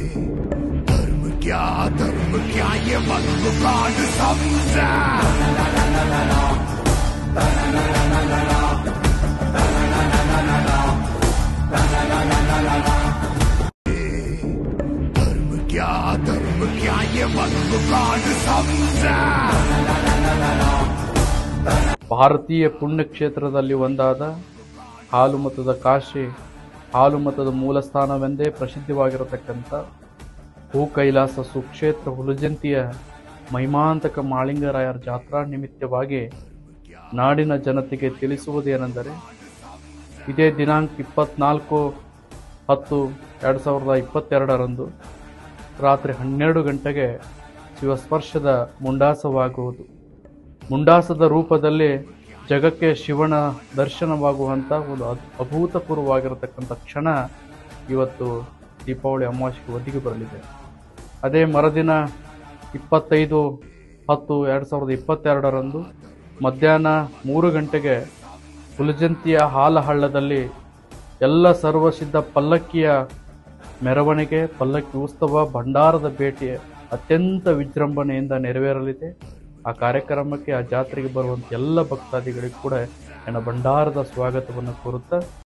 धर्म क्या धर्म क्या ये मत काट समझा धर्म क्या धर्म क्या ये मत काट समझा ಭಾರತೀಯ ಪುಣ್ಯಕ್ಷೇತ್ರದಲ್ಲಿ ಒಂದಾದ ಹಾಲು ಮತದ ಕಾಶಿ ಹಾಲು ಮತದ ಮೂಲ ಸ್ಥಾನವೆಂದೇ ಪ್ರಸಿದ್ಧವಾಗಿರತಕ್ಕಂಥ ಭೂ ಕೈಲಾಸ ಸುಕ್ಷೇತ್ರ ಹುಲಜಂತಿಯ ಮಹಿಮಾಂತಕ ಮಾಳಿಂಗರಾಯರ ಜಾತ್ರಾ ನಿಮಿತ್ತವಾಗಿ ನಾಡಿನ ಜನತೆಗೆ ತಿಳಿಸುವುದೇನೆಂದರೆ ಇದೇ ದಿನಾಂಕ ಇಪ್ಪತ್ನಾಲ್ಕು ಹತ್ತು ಎರಡು ಸಾವಿರದ ಇಪ್ಪತ್ತೆರಡರಂದು ರಾತ್ರಿ ಹನ್ನೆರಡು ಗಂಟೆಗೆ ಶಿವಸ್ಪರ್ಶದ ಮುಂಡಾಸವಾಗುವುದು ಮುಂಡಾಸದ ರೂಪದಲ್ಲಿ ಜಗಕ್ಕೆ ಶಿವನ ದರ್ಶನವಾಗುವಂಥ ಒಂದು ಅದ್- ಅಭೂತಪೂರ್ವವಾಗಿರತಕ್ಕಂಥ ಕ್ಷಣ ಇವತ್ತು ದೀಪಾವಳಿ ಅಮಾವಾಸ್ಯೆಗೆ ಒದಗಿ ಬರಲಿದೆ ಅದೇ ಮರುದಿನ ಇಪ್ಪತ್ತೈದು ಹತ್ತು ಎರಡು ಸಾವಿರದ ಇಪ್ಪತ್ತೆರಡರಂದು ಮಧ್ಯಾಹ್ನ ಮೂರು ಗಂಟೆಗೆ ಹುಲಜಂತಿಯ ಹಾಲಹಳ್ಳದಲ್ಲಿ ಎಲ್ಲ ಸರ್ವಸಿದ್ಧ ಪಲ್ಲಕ್ಕಿಯ ಮೆರವಣಿಗೆ ಪಲ್ಲಕ್ಕಿ ಉತ್ಸವ ಭಂಡಾರದ ಭೇಟಿ ಅತ್ಯಂತ ವಿಜೃಂಭಣೆಯಿಂದ ನೆರವೇರಲಿದೆ ಆ ಕಾರ್ಯಕ್ರಮಕ್ಕೆ ಆ ಜಾತ್ರೆಗೆ ಬರುವಂಥ ಎಲ್ಲ ಭಕ್ತಾದಿಗಳಿಗೂ ಕೂಡ ನನ್ನ ಭಂಡಾರದ ಸ್ವಾಗತವನ್ನು ಕೋರುತ್ತಾ